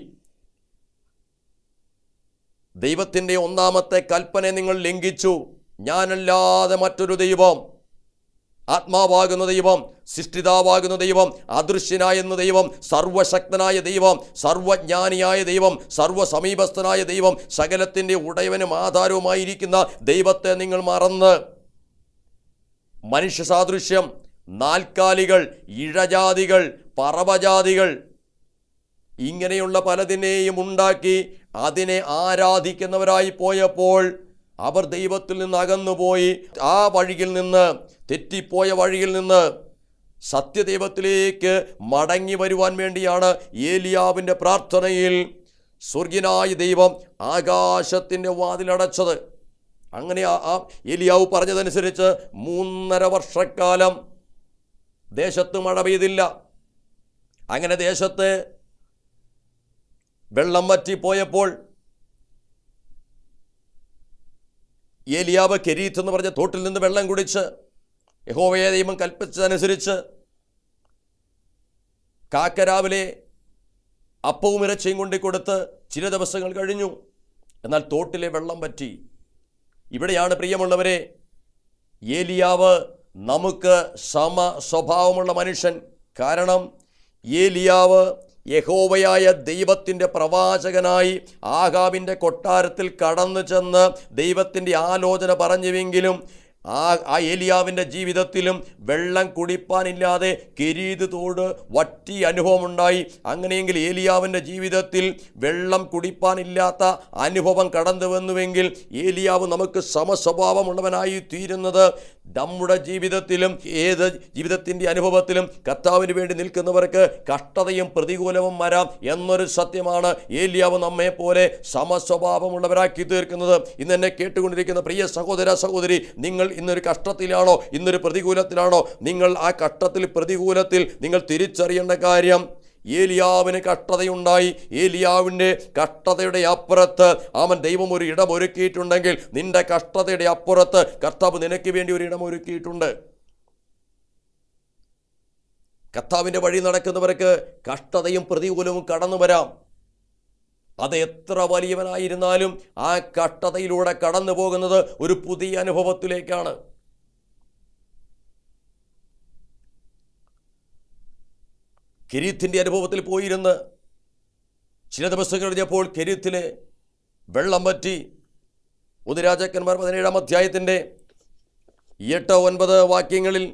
ദൈവത്തിൻ്റെ ഒന്നാമത്തെ കൽപ്പന നിങ്ങൾ ലംഘിച്ചു ഞാനല്ലാതെ മറ്റൊരു ദൈവം ആത്മാവാകുന്ന ദൈവം സൃഷ്ടിതാവാകുന്ന ദൈവം അദൃശ്യനായെന്ന ദൈവം സർവശക്തനായ ദൈവം സർവജ്ഞാനിയായ ദൈവം സർവസമീപസ്ഥനായ ദൈവം സകലത്തിൻ്റെ ഉടയവനും ആധാരവുമായിരിക്കുന്ന ദൈവത്തെ നിങ്ങൾ മറന്ന് മനുഷ്യ സാദൃശ്യം നാൽക്കാലികൾ ഇഴജാതികൾ പറവജാതികൾ ഇങ്ങനെയുള്ള പലതിനെയും ഉണ്ടാക്കി അതിനെ ആരാധിക്കുന്നവരായി പോയപ്പോൾ അവർ ദൈവത്തിൽ നിന്ന് അകന്നുപോയി ആ വഴിയിൽ നിന്ന് തെറ്റിപ്പോയ വഴിയിൽ നിന്ന് സത്യദൈവത്തിലേക്ക് മടങ്ങി വരുവാൻ വേണ്ടിയാണ് ഏലിയാവിൻ്റെ പ്രാർത്ഥനയിൽ സ്വർഗിനായ ദൈവം ആകാശത്തിൻ്റെ വാതിലടച്ചത് അങ്ങനെ ആ ആ ഏലിയാവ് പറഞ്ഞതനുസരിച്ച് മൂന്നര വർഷക്കാലം ദേശത്ത് മഴ പെയ്തില്ല അങ്ങനെ ദേശത്ത് വെള്ളം വറ്റിപ്പോയപ്പോൾ ഏലിയാവ് കെരീത്ത് എന്ന് പറഞ്ഞ തോട്ടിൽ നിന്ന് വെള്ളം കുടിച്ച് യഹോവയെ ദൈവം കൽപ്പിച്ചതനുസരിച്ച് കാക്ക രാവിലെ അപ്പവും ഇറച്ചിയും കൊണ്ടു കൊടുത്ത് ചില ദിവസങ്ങൾ കഴിഞ്ഞു എന്നാൽ തോട്ടിലെ വെള്ളം പറ്റി ഇവിടെയാണ് പ്രിയമുള്ളവരെ ഏലിയാവ് നമുക്ക് സമ സ്വഭാവമുള്ള മനുഷ്യൻ കാരണം ഏലിയാവ് യഹോവയായ ദൈവത്തിൻ്റെ പ്രവാചകനായി ആഹാബിൻ്റെ കൊട്ടാരത്തിൽ കടന്നു ചെന്ന് ദൈവത്തിൻ്റെ ആലോചന പറഞ്ഞുവെങ്കിലും ആ ആ ഏലിയാവിൻ്റെ ജീവിതത്തിലും വെള്ളം കുടിപ്പാനില്ലാതെ കെരീത് തോട് വറ്റി അനുഭവമുണ്ടായി അങ്ങനെയെങ്കിൽ ഏലിയാവിൻ്റെ ജീവിതത്തിൽ വെള്ളം കുടിപ്പാനില്ലാത്ത അനുഭവം കടന്നു വന്നുവെങ്കിൽ ഏലിയാവ് നമുക്ക് സമസ്വഭാവമുള്ളവനായി തീരുന്നത് നമ്മുടെ ജീവിതത്തിലും ഏത് ജീവിതത്തിൻ്റെ അനുഭവത്തിലും കർത്താവിന് വേണ്ടി നിൽക്കുന്നവർക്ക് കഷ്ടതയും പ്രതികൂലവും വരാം എന്നൊരു സത്യമാണ് ഏലിയാവ് നമ്മെ പോലെ സമസ്വഭാവമുള്ളവരാക്കി തീർക്കുന്നത് ഇന്ന് എന്നെ കേട്ടുകൊണ്ടിരിക്കുന്ന പ്രിയ സഹോദര സഹോദരി നിങ്ങൾ ഇന്നൊരു കഷ്ടത്തിലാണോ ഇന്നൊരു പ്രതികൂലത്തിലാണോ നിങ്ങൾ ആ കഷ്ടത്തിൽ പ്രതികൂലത്തിൽ നിങ്ങൾ തിരിച്ചറിയേണ്ട കാര്യം ഏലിയാവിന് കഷ്ടതയുണ്ടായി ഏലിയാവിൻ്റെ കഷ്ടതയുടെ അപ്പുറത്ത് അവൻ ദൈവം ഒരു ഇടം ഒരുക്കിയിട്ടുണ്ടെങ്കിൽ നിന്റെ കഷ്ടതയുടെ അപ്പുറത്ത് കർത്താവ് നിനക്ക് വേണ്ടി ഒരു ഇടം ഒരുക്കിയിട്ടുണ്ട് കർത്താവിൻ്റെ വഴി നടക്കുന്നവർക്ക് കഷ്ടതയും പ്രതികൂലവും കടന്നു വരാം അത് എത്ര വലിയവനായിരുന്നാലും ആ കഷ്ടതയിലൂടെ കടന്നു പോകുന്നത് ഒരു പുതിയ അനുഭവത്തിലേക്കാണ് കെരീത്തിൻ്റെ അനുഭവത്തിൽ പോയിരുന്ന് ചില ദിവസം കഴിഞ്ഞപ്പോൾ കെരീത്തിലെ വെള്ളം പറ്റി ഒന്ന് രാജാക്കന്മാർ പതിനേഴാം അധ്യായത്തിൻ്റെ എട്ട് ഒൻപത് വാക്യങ്ങളിൽ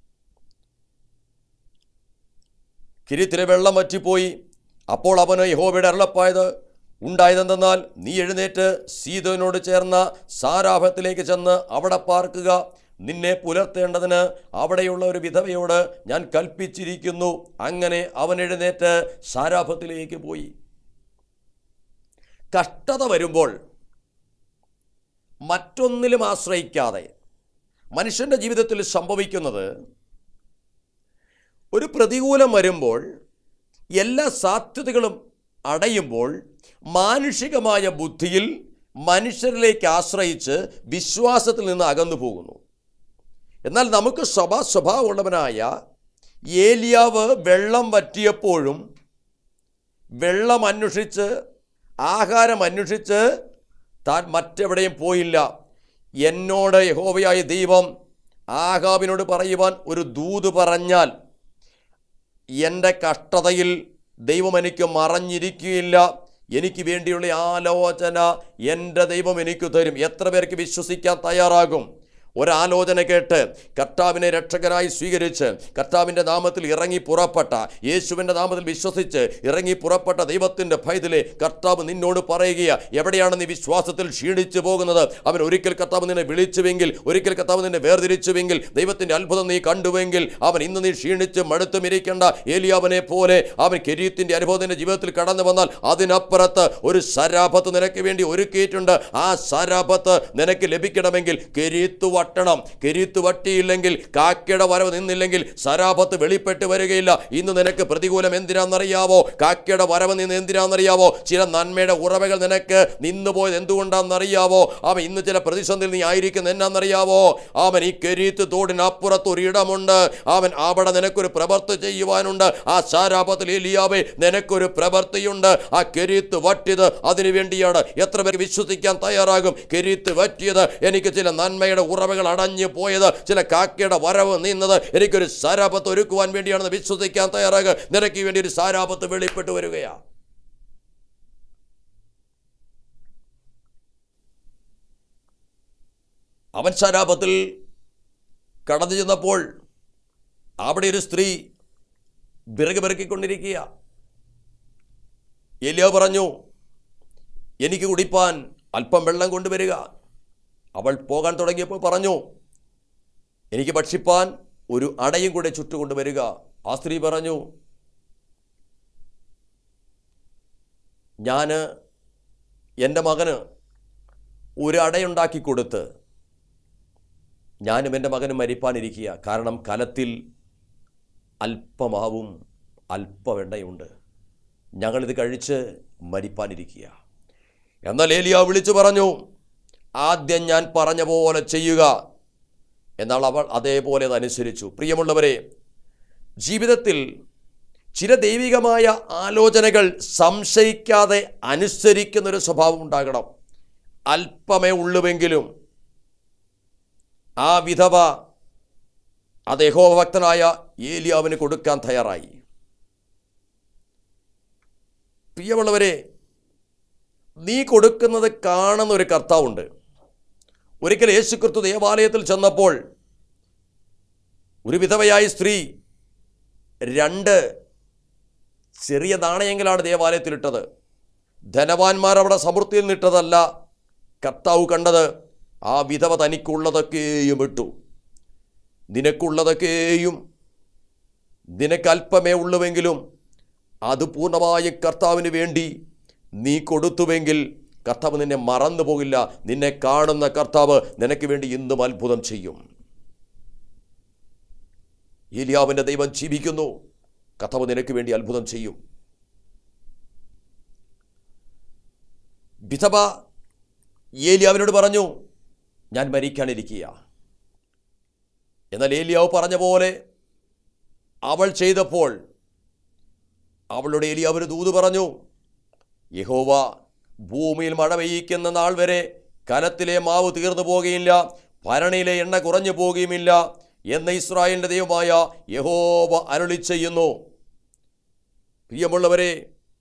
കിരീത്തിലെ വെള്ളം വറ്റിപ്പോയി അപ്പോൾ അവന് യഹോവയുടെ അരുളപ്പായത് ഉണ്ടായതെന്തെന്നാൽ നീ എഴുന്നേറ്റ് സീതോനോട് ചേർന്ന സാരാഭത്തിലേക്ക് ചെന്ന് അവിടെ പാർക്കുക നിന്നെ പുലർത്തേണ്ടതിന് അവിടെയുള്ള ഒരു വിധവയോട് ഞാൻ കൽപ്പിച്ചിരിക്കുന്നു അങ്ങനെ അവൻ എഴുന്നേറ്റ് സാരാഭത്തിലേക്ക് പോയി കഷ്ടത വരുമ്പോൾ മറ്റൊന്നിലും ആശ്രയിക്കാതെ മനുഷ്യൻ്റെ ജീവിതത്തിൽ സംഭവിക്കുന്നത് ഒരു പ്രതികൂലം വരുമ്പോൾ എല്ലാ സാധ്യതകളും അടയുമ്പോൾ മാനുഷികമായ ബുദ്ധിയിൽ മനുഷ്യരിലേക്ക് ആശ്രയിച്ച് വിശ്വാസത്തിൽ നിന്ന് അകന്നു പോകുന്നു എന്നാൽ നമുക്ക് സ്വഭാ സ്വഭാവമുള്ളവനായ ഏലിയാവ് വെള്ളം വറ്റിയപ്പോഴും വെള്ളം അന്വേഷിച്ച് ആഹാരം അന്വേഷിച്ച് താൻ മറ്റെവിടെയും പോയില്ല എന്നോട് യഹോവയായ ദൈവം ആഹാബിനോട് പറയുവാൻ ഒരു ദൂത് പറഞ്ഞാൽ എൻ്റെ കഷ്ടതയിൽ ദൈവം എനിക്ക് മറഞ്ഞിരിക്കുകയില്ല എനിക്ക് വേണ്ടിയുള്ള ആലോചന എൻ്റെ ദൈവം എനിക്ക് തരും എത്ര പേർക്ക് വിശ്വസിക്കാൻ തയ്യാറാകും ഒരാലോചന കേട്ട് കർത്താവിനെ രക്ഷകനായി സ്വീകരിച്ച് കർത്താവിൻ്റെ നാമത്തിൽ ഇറങ്ങി പുറപ്പെട്ട യേശുവിൻ്റെ നാമത്തിൽ വിശ്വസിച്ച് ഇറങ്ങി പുറപ്പെട്ട ദൈവത്തിൻ്റെ ഭയത്തിലെ കർത്താവ് നിന്നോട് പറയുക എവിടെയാണ് നീ വിശ്വാസത്തിൽ ക്ഷീണിച്ചു പോകുന്നത് അവൻ ഒരിക്കൽ കർത്താവ് നിന്നെ വിളിച്ചുവെങ്കിൽ ഒരിക്കൽ കർത്താവ് നിന്നെ വേർതിരിച്ചുവെങ്കിൽ ദൈവത്തിൻ്റെ അത്ഭുതം നീ കണ്ടുവെങ്കിൽ അവൻ ഇന്ന് നീ ക്ഷീണിച്ച് മടുത്തുമിരിക്കേണ്ട ഏലിയാവനെ പോലെ അവൻ കെരീത്തിൻ്റെ അനുഭവത്തിൻ്റെ ജീവിതത്തിൽ കടന്നു വന്നാൽ അതിനപ്പുറത്ത് ഒരു സരാപത്ത് നിനക്ക് വേണ്ടി ഒരുക്കിയിട്ടുണ്ട് ആ സരാപത്ത് നിനക്ക് ലഭിക്കണമെങ്കിൽ കെരീത്ത് വട്ടണം കെരീത്ത് വട്ടിയില്ലെങ്കിൽ കാക്കയുടെ വരവ് നിന്നില്ലെങ്കിൽ സരാപത്ത് വെളിപ്പെട്ട് വരികയില്ല ഇന്ന് നിനക്ക് പ്രതികൂലം എന്തിനാണെന്നറിയാവോ കാക്കയുടെ വരവ് നിന്ന് എന്തിനാണെന്നറിയാവോ ചില നന്മയുടെ ഉറവകൾ നിനക്ക് നിന്നു പോയത് എന്തുകൊണ്ടാണെന്നറിയാവോ അവൻ ഇന്ന് ചില പ്രതിസന്ധിയിൽ നീ ആയിരിക്കുന്ന എന്നാണെന്നറിയാവോ അവൻ ഈ കെരീത്ത് തോടിനപ്പുറത്ത് ഒരു ഇടമുണ്ട് അവൻ അവിടെ നിനക്കൊരു പ്രവർത്തി ചെയ്യുവാനുണ്ട് ആ സാരാപത്തിൽ എലിയാവേ നിനക്കൊരു പ്രവൃത്തിയുണ്ട് ആ കെരീത്ത് വട്ടിയത് അതിനു വേണ്ടിയാണ് എത്ര പേർ വിശ്വസിക്കാൻ തയ്യാറാകും കെരീത്ത് വറ്റിയത് എനിക്ക് ചില നന്മയുടെ ഉറവകൾ അടഞ്ഞു പോയത് ചില കാക്കയുടെ വരവ് നിന്നത് എനിക്കൊരു സാരാപത്ത് ഒരുക്കുവാൻ വേണ്ടിയാണെന്ന് വിശ്വസിക്കാൻ തയ്യാറാകുക നിനക്ക് വേണ്ടി ഒരു സാരാപത്ത് വെളിപ്പെട്ട് വരികയാ അവൻ സാരാപത്തിൽ കടന്നു ചെന്നപ്പോൾ അവിടെ ഒരു സ്ത്രീ വിറക് പെറുക്കിക്കൊണ്ടിരിക്കുക എലിയോ പറഞ്ഞു എനിക്ക് കുടിപ്പാൻ അല്പം വെള്ളം കൊണ്ടുവരിക അവൾ പോകാൻ തുടങ്ങിയപ്പോൾ പറഞ്ഞു എനിക്ക് ഭക്ഷിപ്പാൻ ഒരു അടയും കൂടെ ചുട്ടുകൊണ്ടുവരിക ആ സ്ത്രീ പറഞ്ഞു ഞാൻ എൻ്റെ മകന് ഒരു അടയുണ്ടാക്കി കൊടുത്ത് ഞാനും എൻ്റെ മകനും മരിപ്പാനിരിക്കുക കാരണം കലത്തിൽ അല്പമാവും അല്പവെണ്ണയുണ്ട് ഞങ്ങളിത് കഴിച്ച് മരിപ്പാനിരിക്കുക എന്നാൽ ഏലിയ വിളിച്ചു പറഞ്ഞു ആദ്യം ഞാൻ പറഞ്ഞ പോലെ ചെയ്യുക എന്നാൽ അവൾ അതേപോലെ അത് അനുസരിച്ചു പ്രിയമുള്ളവരെ ജീവിതത്തിൽ ചില ദൈവികമായ ആലോചനകൾ സംശയിക്കാതെ അനുസരിക്കുന്നൊരു സ്വഭാവം ഉണ്ടാകണം അല്പമേ ഉള്ളുവെങ്കിലും ആ വിധവ അത് യഹോഭക്തനായ ഏലിയാവിന് കൊടുക്കാൻ തയ്യാറായി പ്രിയമുള്ളവരെ നീ കൊടുക്കുന്നത് കാണുന്ന ഒരു കർത്താവുണ്ട് ഒരിക്കൽ യേശുക്രിസ്തു ദേവാലയത്തിൽ ചെന്നപ്പോൾ ഒരു വിധവയായ സ്ത്രീ രണ്ട് ചെറിയ നാണയങ്ങളാണ് ദേവാലയത്തിലിട്ടത് ധനവാന്മാർ അവിടെ സമൃദ്ധിയിൽ നിട്ടതല്ല കർത്താവ് കണ്ടത് ആ വിധവ തനിക്കുള്ളതൊക്കെയും ഇട്ടു നിനക്കുള്ളതൊക്കെയും നിനക്കല്പമേ ഉള്ളുവെങ്കിലും അത് പൂർണ്ണമായും കർത്താവിന് വേണ്ടി നീ കൊടുത്തുവെങ്കിൽ കർത്താവ് നിന്നെ മറന്നു പോകില്ല നിന്നെ കാണുന്ന കർത്താവ് നിനക്ക് വേണ്ടി ഇന്നും അത്ഭുതം ചെയ്യും ഏലിയാവിൻ്റെ ദൈവം ജീവിക്കുന്നു കർത്താവ് നിനക്ക് വേണ്ടി അത്ഭുതം ചെയ്യും വിധവ ഏലിയാവിനോട് പറഞ്ഞു ഞാൻ മരിക്കാനിരിക്കുക എന്നാൽ ഏലിയാവ് പറഞ്ഞ പോലെ അവൾ ചെയ്തപ്പോൾ അവളുടെ ഏലിയാവിന് ദൂത് പറഞ്ഞു യഹോവ ഭൂമിയിൽ മഴ പെയ്യിക്കുന്ന നാൾ വരെ കലത്തിലെ മാവ് തീർന്നു പോകുകയില്ല ഭരണിയിലെ എണ്ണ കുറഞ്ഞു പോകുകയുമില്ല എന്ന് ഇസ്രായേലിൻ്റെ ദൈവമായ യഹോവ അരുളി ചെയ്യുന്നു പ്രിയമുള്ളവരെ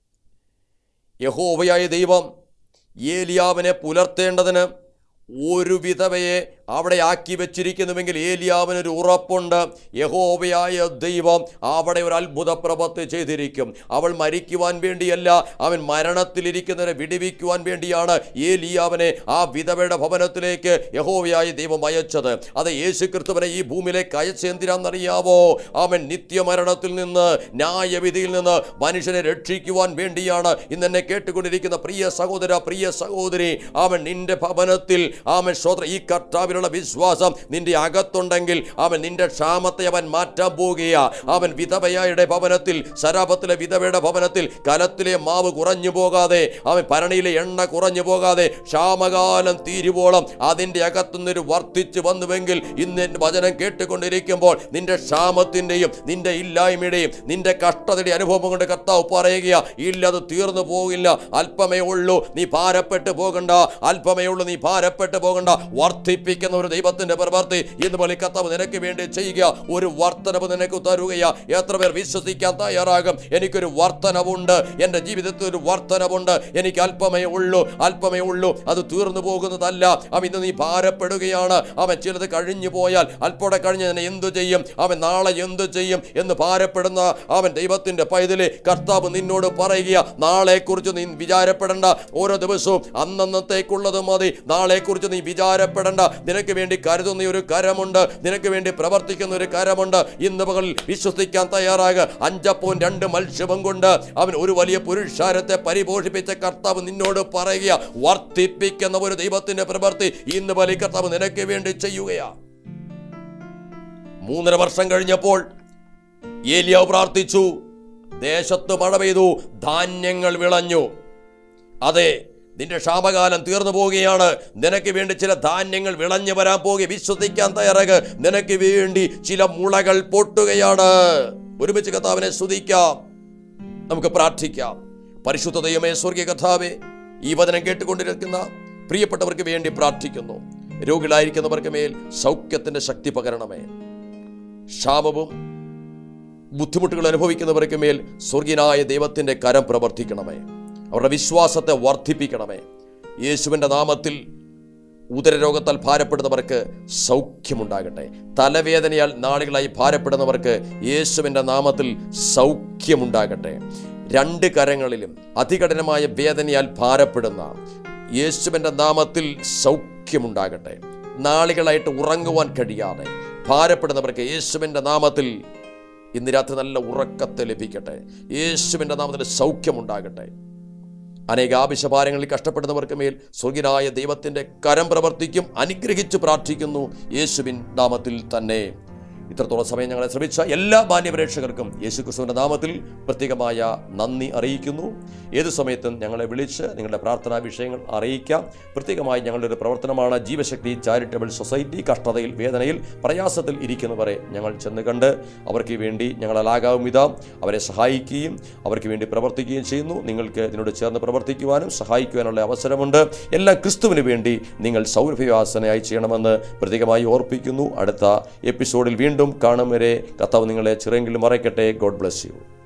യഹോവയായ ദൈവം ഏലിയാവിനെ പുലർത്തേണ്ടതിന് ഒരു വിധവയെ അവിടെ ആക്കി വെച്ചിരിക്കുന്നുവെങ്കിൽ ഏലിയാവിനൊരു ഉറപ്പുണ്ട് യഹോവയായ ദൈവം അവിടെ ഒരു അത്ഭുത പ്രവൃത്തി ചെയ്തിരിക്കും അവൾ മരിക്കുവാൻ വേണ്ടിയല്ല അവൻ മരണത്തിലിരിക്കുന്നവരെ വിടിവിക്കുവാൻ വേണ്ടിയാണ് ഏലിയാവിനെ ആ വിധവയുടെ ഭവനത്തിലേക്ക് യഹോവയായ ദൈവം അയച്ചത് അത് യേശു ക്രിസ്തുവിനെ ഈ ഭൂമിയിലേക്ക് അയച്ചെന്തിനാണെന്നറിയാവോ അവൻ നിത്യമരണത്തിൽ നിന്ന് ന്യായവിധിയിൽ നിന്ന് മനുഷ്യനെ രക്ഷിക്കുവാൻ വേണ്ടിയാണ് ഇന്ന് എന്നെ കേട്ടുകൊണ്ടിരിക്കുന്ന പ്രിയ സഹോദര പ്രിയ സഹോദരി അവൻ നിന്റെ ഭവനത്തിൽ അവൻ ശ്രോത്ര ഈ കർത്താവിലുള്ള വിശ്വാസം നിന്റെ അകത്തുണ്ടെങ്കിൽ അവൻ നിന്റെ ക്ഷാമത്തെ അവൻ മാറ്റാൻ പോകുകയാ അവൻ വിധവയായുടെ ഭവനത്തിൽ ശരാപത്തിലെ വിധവയുടെ ഭവനത്തിൽ കലത്തിലെ മാവ് കുറഞ്ഞു പോകാതെ അവൻ ഭരണിയിലെ എണ്ണ കുറഞ്ഞു പോകാതെ ക്ഷാമകാലം തീരുവോളം അതിൻ്റെ അകത്തുനിന്നൊരു വർദ്ധിച്ചു വന്നുവെങ്കിൽ ഇന്ന് എൻ്റെ വചനം കേട്ടുകൊണ്ടിരിക്കുമ്പോൾ നിന്റെ ക്ഷാമത്തിൻ്റെയും നിന്റെ ഇല്ലായ്മയുടെയും നിന്റെ കഷ്ടതയുടെ അനുഭവം കൊണ്ട് കർത്താവ് പറയുക ഇല്ല അത് തീർന്നു പോകില്ല അല്പമേ ഉള്ളൂ നീ ഭാരപ്പെട്ട് പോകണ്ട അല്പമേ ഉള്ളൂ നീ ഭാരപ്പെട്ട് പോകണ്ട വർദ്ധിപ്പിക്കുന്ന ഒരു ദൈവത്തിന്റെ പ്രവൃത്തി ഇന്ന് പോലെ കർത്താവ് നിനക്ക് വേണ്ടി ചെയ്യുക ഒരു വർധനവ് നിനക്ക് തരുകയാ എത്ര പേർ വിശ്വസിക്കാൻ തയ്യാറാകും എനിക്കൊരു വർധനവുണ്ട് എൻ്റെ ജീവിതത്തിൽ ഒരു വർധനവുണ്ട് എനിക്ക് അല്പമേ ഉള്ളൂ അല്പമേ ഉള്ളൂ അത് തീർന്നു പോകുന്നതല്ല അവൻ ഇന്ന് നീ ഭാരപ്പെടുകയാണ് അവൻ ചിലത് കഴിഞ്ഞു പോയാൽ അല്പോടെ കഴിഞ്ഞ് തന്നെ എന്തു ചെയ്യും അവൻ നാളെ എന്തു ചെയ്യും എന്ന് ഭാരപ്പെടുന്ന അവൻ ദൈവത്തിന്റെ പൈതലെ കർത്താവ് നിന്നോട് പറയുക നാളെക്കുറിച്ച് നീ വിചാരപ്പെടേണ്ട ഓരോ ദിവസവും അന്നന്നത്തേക്കുള്ളത് മതി നാളെക്കുറിച്ച് നീ വിചാരപ്പെടേണ്ട നിനക്ക് വേണ്ടി കരുതുന്ന ഒരു കരമുണ്ട് നിനക്ക് വേണ്ടി പ്രവർത്തിക്കുന്ന ഒരു കരമുണ്ട് ഇന്ന് പകൽ വിശ്വസിക്കാൻ തയ്യാറാകുക അഞ്ചപ്പവും രണ്ട് മത്സ്യവും കൊണ്ട് അവൻ ഒരു വലിയ പുരുഷാരത്തെ പരിപോഷിപ്പിച്ച കർത്താവ് നിന്നോട് പറയുക വർദ്ധിപ്പിക്കുന്ന ഒരു ദൈവത്തിന്റെ പ്രവൃത്തി ഇന്ന് പലി കർത്താവ് നിനക്ക് വേണ്ടി ചെയ്യുകയാ മൂന്നര വർഷം കഴിഞ്ഞപ്പോൾ ഏലിയാവ് പ്രാർത്ഥിച്ചു ദേശത്ത് മഴ പെയ്തു ധാന്യങ്ങൾ വിളഞ്ഞു അതെ നിന്റെ ക്ഷാമകാലം തീർന്നു പോവുകയാണ് നിനക്ക് വേണ്ടി ചില ധാന്യങ്ങൾ വിളഞ്ഞു വരാൻ പോകുക വിശ്വസിക്കാൻ തയ്യാറാക് നിനക്ക് വേണ്ടി ചില മുളകൾ പൊട്ടുകയാണ് ഒരുമിച്ച് കഥാവിനെ സ്തുതിക്കാം നമുക്ക് പ്രാർത്ഥിക്കാം പരിശുദ്ധ ദൈവമേ സ്വർഗീയ കഥാവേ ഈ വചനം കേട്ടുകൊണ്ടിരിക്കുന്ന പ്രിയപ്പെട്ടവർക്ക് വേണ്ടി പ്രാർത്ഥിക്കുന്നു രോഗികളായിരിക്കുന്നവർക്ക് മേൽ സൗഖ്യത്തിന്റെ ശക്തി പകരണമേ ക്ഷാമവും ബുദ്ധിമുട്ടുകൾ അനുഭവിക്കുന്നവർക്ക് മേൽ സ്വർഗീയനായ ദൈവത്തിന്റെ കരം പ്രവർത്തിക്കണമേ അവരുടെ വിശ്വാസത്തെ വർദ്ധിപ്പിക്കണമേ യേശുവിൻ്റെ നാമത്തിൽ ഉദരരോഗത്താൽ ഭാരപ്പെടുന്നവർക്ക് സൗഖ്യമുണ്ടാകട്ടെ തലവേദനയാൽ നാളുകളായി ഭാരപ്പെടുന്നവർക്ക് യേശുവിൻ്റെ നാമത്തിൽ സൗഖ്യമുണ്ടാകട്ടെ രണ്ട് കരങ്ങളിലും അതികഠിനമായ വേദനയാൽ ഭാരപ്പെടുന്ന യേശുവിൻ്റെ നാമത്തിൽ സൗഖ്യമുണ്ടാകട്ടെ നാളുകളായിട്ട് ഉറങ്ങുവാൻ കഴിയാതെ ഭാരപ്പെടുന്നവർക്ക് യേശുവിൻ്റെ നാമത്തിൽ ഇന്ന് രാത്രി നല്ല ഉറക്കത്തെ ലഭിക്കട്ടെ യേശുവിൻ്റെ നാമത്തിൽ സൗഖ്യമുണ്ടാകട്ടെ അനേക ആവശ്യഭാരങ്ങളിൽ കഷ്ടപ്പെടുന്നവർക്ക് മേൽ സ്വർഗിനായ ദൈവത്തിൻ്റെ കരം പ്രവർത്തിക്കും അനുഗ്രഹിച്ച് പ്രാർത്ഥിക്കുന്നു യേശുവിൻ നാമത്തിൽ തന്നെ ഇത്രത്തോളം സമയം ഞങ്ങളെ ശ്രമിച്ച എല്ലാ മാന്യപരീക്ഷകർക്കും യേശു ക്രിസ്തുവിൻ്റെ നാമത്തിൽ പ്രത്യേകമായ നന്ദി അറിയിക്കുന്നു ഏത് സമയത്തും ഞങ്ങളെ വിളിച്ച് നിങ്ങളുടെ പ്രാർത്ഥനാ വിഷയങ്ങൾ അറിയിക്കാം പ്രത്യേകമായി ഞങ്ങളുടെ ഒരു പ്രവർത്തനമാണ് ജീവശക്തി ചാരിറ്റബിൾ സൊസൈറ്റി കഷ്ടതയിൽ വേദനയിൽ പ്രയാസത്തിൽ ഇരിക്കുന്നവരെ ഞങ്ങൾ ചെന്ന് കണ്ട് അവർക്ക് വേണ്ടി ഞങ്ങളാലാകാവും വിധം അവരെ സഹായിക്കുകയും അവർക്ക് വേണ്ടി പ്രവർത്തിക്കുകയും ചെയ്യുന്നു നിങ്ങൾക്ക് ഇതിനോട് ചേർന്ന് പ്രവർത്തിക്കുവാനും സഹായിക്കുവാനുള്ള അവസരമുണ്ട് എല്ലാം ക്രിസ്തുവിന് വേണ്ടി നിങ്ങൾ സൗരഭ്യവാസനയായി ചെയ്യണമെന്ന് പ്രത്യേകമായി ഓർപ്പിക്കുന്നു അടുത്ത എപ്പിസോഡിൽ വീണ്ടും കാണും വരെ കർത്താവ് നിങ്ങളെ ചിറെങ്കിലും മറയ്ക്കട്ടെ ഗോഡ് ബ്ലെസ് യു